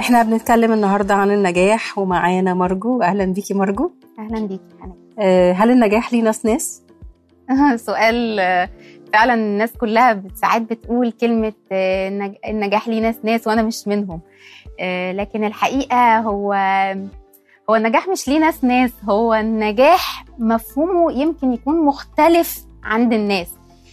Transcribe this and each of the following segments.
احنا بنتكلم النهارده عن النجاح ومعانا مرجو اهلا بيكي مرجو اهلا بيكي حنان آه، هل النجاح ليه ناس ناس سؤال آه، فعلا الناس كلها بت- ساعات بتقول كلمة آه، النج- النجاح ليه ناس ناس وأنا مش منهم آه، لكن الحقيقة هو هو النجاح مش ليه ناس ناس هو النجاح مفهومه يمكن يكون مختلف عند الناس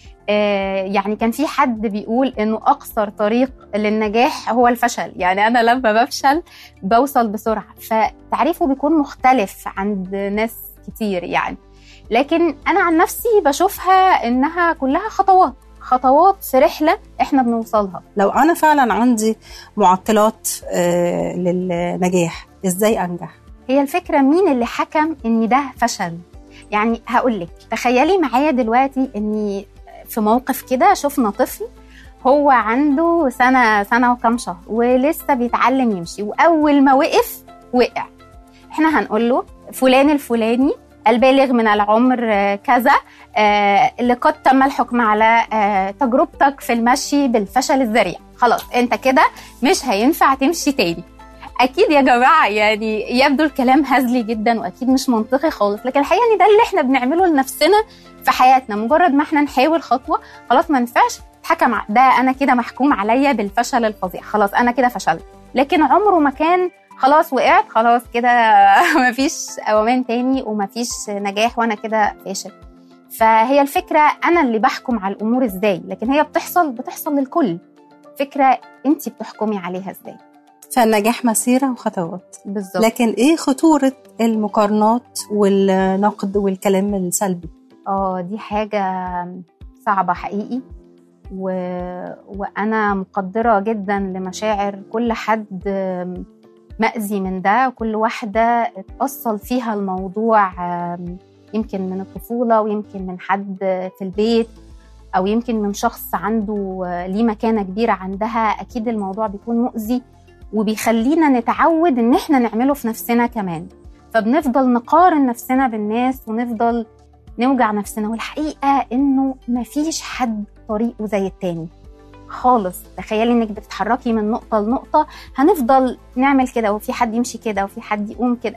آه، يعني كان في حد بيقول انه اقصر طريق للنجاح هو الفشل يعني انا لما بفشل بوصل بسرعه فتعريفه بيكون مختلف عند ناس كتير يعني لكن انا عن نفسي بشوفها انها كلها خطوات خطوات في رحله احنا بنوصلها لو انا فعلا عندي معطلات آه، للنجاح ازاي انجح هي الفكره مين اللي حكم ان ده فشل يعني هقول لك تخيلي معايا دلوقتي اني في موقف كده شفنا طفل هو عنده سنه سنه وكام شهر ولسه بيتعلم يمشي واول ما وقف وقع احنا هنقول له فلان الفلاني البالغ من العمر آه، كذا آه، اللي قد تم الحكم على آه، تجربتك في المشي بالفشل الذريع خلاص انت كده مش هينفع تمشي تاني اكيد يا جماعه يعني يبدو الكلام هزلي جدا واكيد مش منطقي خالص لكن الحقيقه ان ده اللي احنا بنعمله لنفسنا في حياتنا مجرد ما احنا نحاول خطوه خلاص ما ينفعش اتحكم ع- ده انا كده محكوم عليا بالفشل الفظيع خلاص انا كده فشلت لكن عمره ما كان خلاص وقعت خلاص كده مفيش اومان تاني ومفيش نجاح وانا كده فاشل فهي الفكره انا اللي بحكم على الامور ازاي لكن هي بتحصل بتحصل للكل فكره انت بتحكمي عليها ازاي فالنجاح مسيره وخطوات بالظبط لكن ايه خطوره المقارنات والنقد والكلام السلبي اه دي حاجة صعبة حقيقي و... وأنا مقدرة جدا لمشاعر كل حد مأذي من ده وكل واحدة اتأصل فيها الموضوع آم، يمكن من الطفولة ويمكن من حد في البيت أو يمكن من شخص عنده آه، ليه مكانة كبيرة عندها أكيد الموضوع بيكون مؤذي وبيخلينا نتعود إن إحنا نعمله في نفسنا كمان فبنفضل نقارن نفسنا بالناس ونفضل نوجع نفسنا والحقيقه انه مفيش حد طريقه زي التاني خالص تخيلي انك بتتحركي من نقطه لنقطه هنفضل نعمل كده وفي حد يمشي كده وفي حد يقوم كده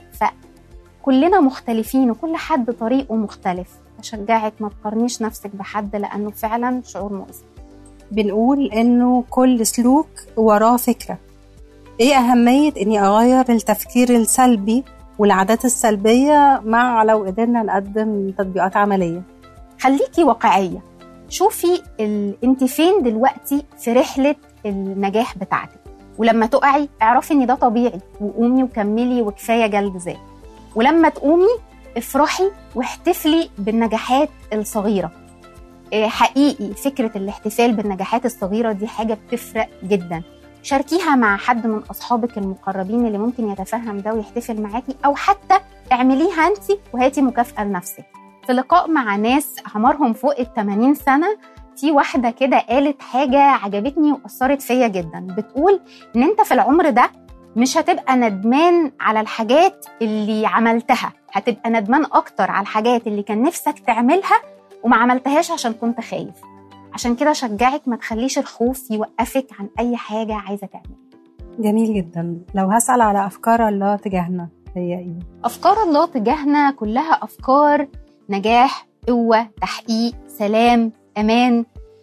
فكلنا مختلفين وكل حد طريقه مختلف اشجعك ما تقارنيش نفسك بحد لانه فعلا شعور مؤذي بنقول انه كل سلوك وراه فكره ايه اهميه اني اغير التفكير السلبي والعادات السلبيه مع لو قدرنا نقدم تطبيقات عمليه خليكي واقعيه شوفي ال... انت فين دلوقتي في رحله النجاح بتاعتك ولما تقعي اعرفي ان ده طبيعي وقومي وكملي وكفايه جلد ذات ولما تقومي افرحي واحتفلي بالنجاحات الصغيره إيه، حقيقي فكره الاحتفال بالنجاحات الصغيره دي حاجه بتفرق جدا شاركيها مع حد من اصحابك المقربين اللي ممكن يتفهم ده ويحتفل معاكي او حتى اعمليها انت وهاتي مكافاه لنفسك في لقاء مع ناس اعمارهم فوق ال 80 سنه في واحده كده قالت حاجه عجبتني واثرت فيا جدا بتقول ان انت في العمر ده مش هتبقى ندمان على الحاجات اللي عملتها هتبقى ندمان اكتر على الحاجات اللي كان نفسك تعملها وما عملتهاش عشان كنت خايف عشان كده شجعك ما تخليش الخوف يوقفك عن اي حاجه عايزه تعملها جميل جدا لو هسال على افكار الله تجاهنا هي ايه افكار الله تجاهنا كلها افكار نجاح قوه تحقيق سلام امان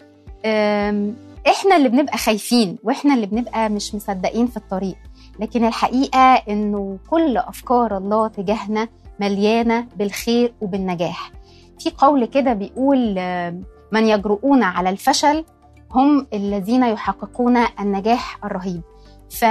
أم، احنا اللي بنبقى خايفين واحنا اللي بنبقى مش مصدقين في الطريق لكن الحقيقه انه كل افكار الله تجاهنا مليانه بالخير وبالنجاح في قول كده بيقول آم، من يجرؤون على الفشل هم الذين يحققون النجاح الرهيب ف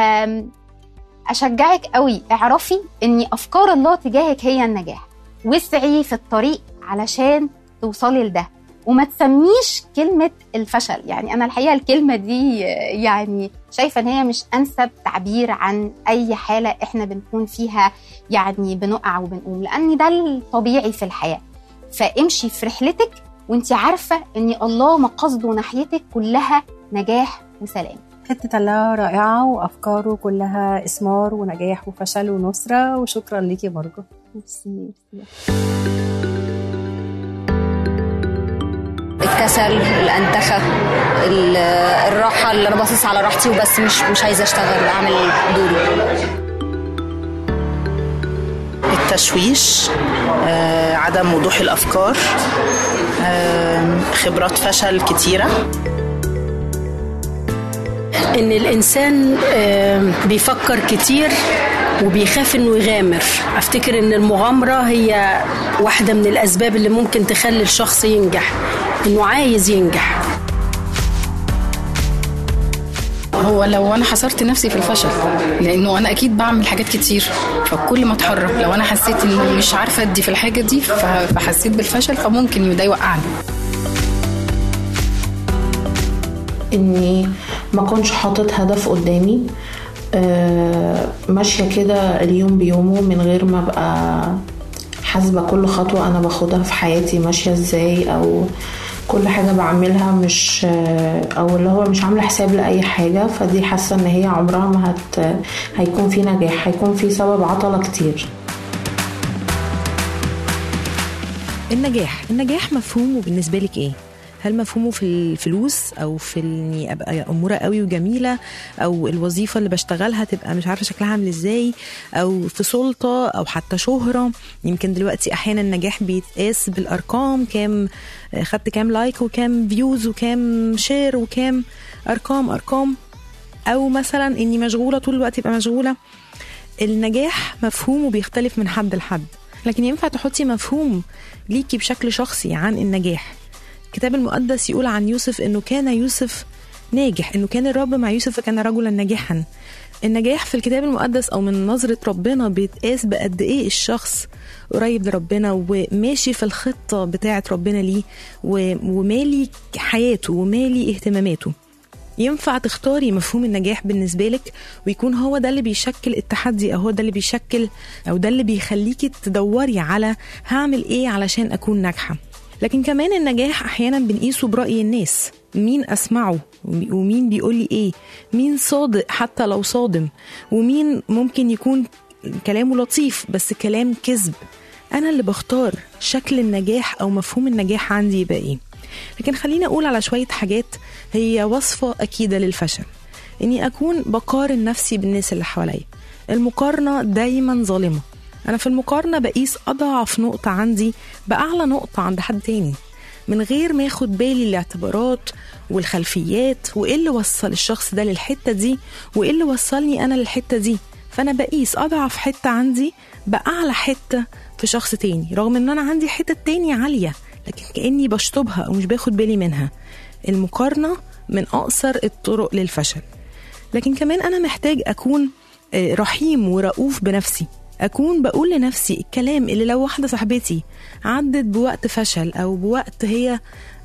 اشجعك قوي اعرفي ان افكار الله تجاهك هي النجاح واسعي في الطريق علشان توصلي لده وما تسميش كلمة الفشل يعني أنا الحقيقة الكلمة دي يعني شايفة إن هي مش أنسب تعبير عن أي حالة إحنا بنكون فيها يعني بنقع وبنقوم لأن ده الطبيعي في الحياة فامشي في رحلتك وانت عارفة إن الله مقصده ناحيتك كلها نجاح وسلام حتة الله رائعة وأفكاره كلها إثمار ونجاح وفشل ونصرة وشكرا ليكي مرجو ميرسي ميرسي. الكسل الانتخه الراحه اللي انا باصص على راحتي وبس مش مش عايزه اشتغل اعمل دوري التشويش آه، عدم وضوح الافكار آه، خبرات فشل كتيره ان الانسان آه، بيفكر كتير وبيخاف انه يغامر افتكر ان المغامره هي واحده من الاسباب اللي ممكن تخلي الشخص ينجح انه عايز ينجح هو لو انا حصرت نفسي في الفشل لانه انا اكيد بعمل حاجات كتير فكل ما اتحرك لو انا حسيت انه مش عارفه ادي في الحاجه دي فحسيت بالفشل فممكن ده يوقعني اني ما كنتش حاطط هدف قدامي آه، ماشيه كده اليوم بيومه من غير ما ابقى حاسبه كل خطوه انا باخدها في حياتي ماشيه ازاي او كل حاجة بعملها مش أو اللي هو مش عاملة حساب لأي حاجة فدي حاسة إن هي عمرها ما هت هيكون في نجاح هيكون في سبب عطلة كتير النجاح النجاح مفهومه بالنسبة لك إيه؟ هل مفهومه في الفلوس او في اني ابقى اموره قوي وجميله او الوظيفه اللي بشتغلها تبقى مش عارفه شكلها عامل ازاي او في سلطه او حتى شهره يمكن دلوقتي احيانا النجاح بيتقاس بالارقام كام خدت كام لايك وكام فيوز وكام شير وكام ارقام ارقام او مثلا اني مشغوله طول الوقت يبقى مشغوله النجاح مفهومه بيختلف من حد لحد لكن ينفع تحطي مفهوم ليكي بشكل شخصي عن النجاح الكتاب المقدس يقول عن يوسف انه كان يوسف ناجح انه كان الرب مع يوسف فكان رجلا ناجحا النجاح في الكتاب المقدس او من نظره ربنا بيتقاس بقد ايه الشخص قريب لربنا وماشي في الخطه بتاعه ربنا ليه ومالي حياته ومالي اهتماماته ينفع تختاري مفهوم النجاح بالنسبه لك ويكون هو ده اللي بيشكل التحدي او هو ده اللي بيشكل او ده اللي بيخليكي تدوري على هعمل ايه علشان اكون ناجحه لكن كمان النجاح احيانا بنقيسه براي الناس مين اسمعه ومين بيقول لي ايه مين صادق حتى لو صادم ومين ممكن يكون كلامه لطيف بس كلام كذب انا اللي بختار شكل النجاح او مفهوم النجاح عندي يبقى ايه لكن خليني اقول على شويه حاجات هي وصفه اكيده للفشل اني اكون بقارن نفسي بالناس اللي حواليا المقارنه دايما ظالمه أنا في المقارنة بقيس أضعف نقطة عندي بأعلى نقطة عند حد تاني من غير ما ياخد بالي الاعتبارات والخلفيات وإيه اللي وصل الشخص ده للحتة دي وإيه اللي وصلني أنا للحتة دي فأنا بقيس أضعف حتة عندي بأعلى حتة في شخص تاني رغم إن أنا عندي حتة تاني عالية لكن كأني بشطبها أو مش باخد بالي منها المقارنة من أقصر الطرق للفشل لكن كمان أنا محتاج أكون رحيم ورؤوف بنفسي أكون بقول لنفسي الكلام اللي لو واحدة صاحبتي عدت بوقت فشل أو بوقت هي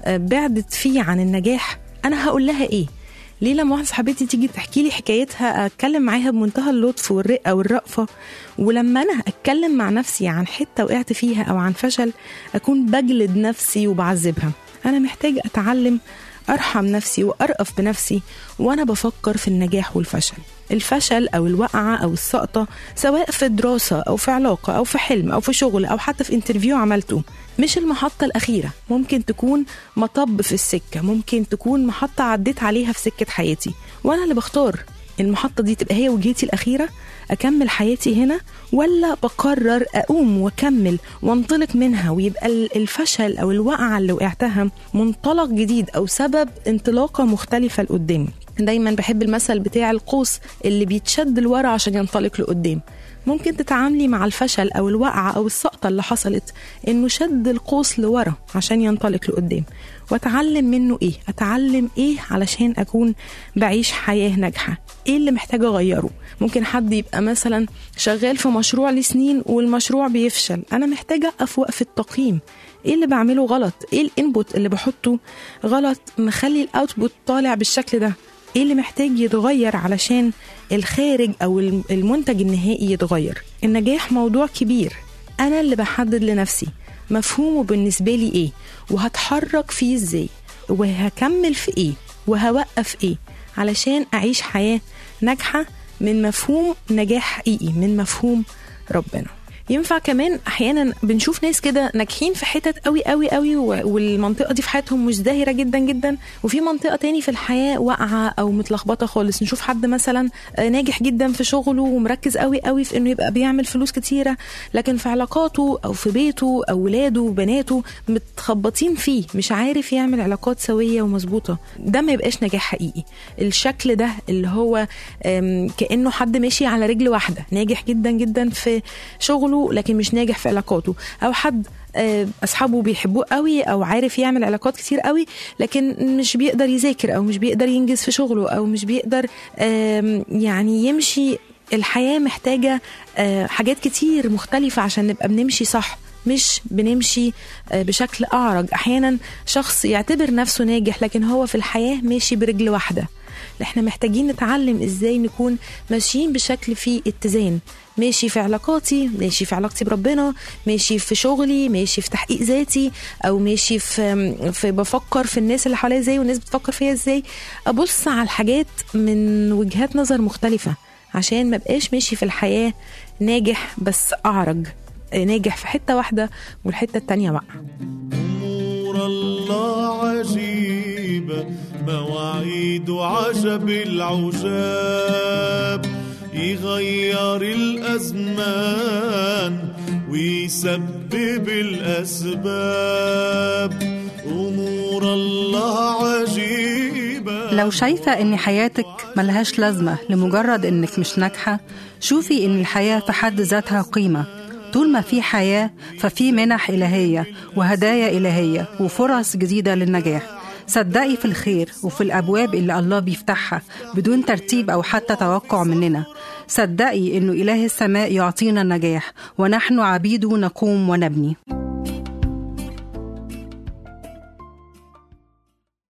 بعدت فيه عن النجاح أنا هقول لها إيه ليه لما واحدة صاحبتي تيجي تحكي لي حكايتها أتكلم معاها بمنتهى اللطف والرقة والرأفة ولما أنا أتكلم مع نفسي عن حتة وقعت فيها أو عن فشل أكون بجلد نفسي وبعذبها أنا محتاج أتعلم أرحم نفسي وأرأف بنفسي وأنا بفكر في النجاح والفشل الفشل أو الوقعة أو السقطة سواء في دراسة أو في علاقة أو في حلم أو في شغل أو حتى في انترفيو عملته مش المحطة الأخيرة ممكن تكون مطب في السكة ممكن تكون محطة عديت عليها في سكة حياتي وأنا اللي بختار المحطة دي تبقى هي وجهتي الأخيرة أكمل حياتي هنا ولا بقرر أقوم وأكمل وانطلق منها ويبقى الفشل أو الوقعة اللي وقعتها منطلق جديد أو سبب انطلاقة مختلفة لقدام دايما بحب المثل بتاع القوس اللي بيتشد لورا عشان ينطلق لقدام ممكن تتعاملي مع الفشل او الوقعه او السقطه اللي حصلت انه شد القوس لورا عشان ينطلق لقدام واتعلم منه ايه اتعلم ايه علشان اكون بعيش حياه ناجحه ايه اللي محتاجه اغيره ممكن حد يبقى مثلا شغال في مشروع لسنين والمشروع بيفشل انا محتاجه اقف وقفه تقييم ايه اللي بعمله غلط ايه الانبوت اللي بحطه غلط مخلي الاوتبوت طالع بالشكل ده ايه اللي محتاج يتغير علشان الخارج او المنتج النهائي يتغير النجاح موضوع كبير انا اللي بحدد لنفسي مفهومه بالنسبه لي ايه وهتحرك فيه ازاي وهكمل في ايه وهوقف ايه علشان اعيش حياه ناجحه من مفهوم نجاح حقيقي من مفهوم ربنا ينفع كمان احيانا بنشوف ناس كده ناجحين في حتت قوي قوي قوي و- والمنطقه دي في حياتهم مزدهره جدا جدا وفي منطقه تاني في الحياه واقعه او متلخبطه خالص نشوف حد مثلا آه، ناجح جدا في شغله ومركز قوي قوي في انه يبقى بيعمل فلوس كتيره لكن في علاقاته او في بيته او ولاده وبناته متخبطين فيه مش عارف يعمل علاقات سويه ومظبوطه ده ما يبقاش نجاح حقيقي الشكل ده اللي هو آم، كانه حد ماشي على رجل واحده ناجح جدا جدا في شغله لكن مش ناجح في علاقاته او حد آه، اصحابه بيحبوه قوي او عارف يعمل علاقات كتير قوي لكن مش بيقدر يذاكر او مش بيقدر ينجز في شغله او مش بيقدر آم، يعني يمشي الحياه محتاجه آه، حاجات كتير مختلفه عشان نبقى بنمشي صح مش بنمشي آه، بشكل اعرج احيانا شخص يعتبر نفسه ناجح لكن هو في الحياه ماشي برجل واحده احنا محتاجين نتعلم ازاي نكون ماشيين بشكل فيه اتزان ماشي في علاقاتي ماشي في علاقتي بربنا ماشي في شغلي ماشي في تحقيق ذاتي او ماشي في في بفكر في الناس اللي حواليا ازاي والناس بتفكر فيا ازاي ابص على الحاجات من وجهات نظر مختلفه عشان ما بقاش ماشي في الحياه ناجح بس اعرج آه، ناجح في حته واحده والحته التانيه واقعه أمور الله عجيبة مواعيد عجب العجاب يغير الأزمان ويسبب الأسباب أمور الله عجيبة لو شايفة إن حياتك ملهاش لازمة لمجرد إنك مش ناجحة شوفي إن الحياة في حد ذاتها قيمة طول ما في حياة ففي منح إلهية وهدايا إلهية وفرص جديدة للنجاح صدقي في الخير وفي الأبواب اللي الله بيفتحها بدون ترتيب أو حتى توقع مننا صدقي إنه إله السماء يعطينا النجاح ونحن عبيده نقوم ونبني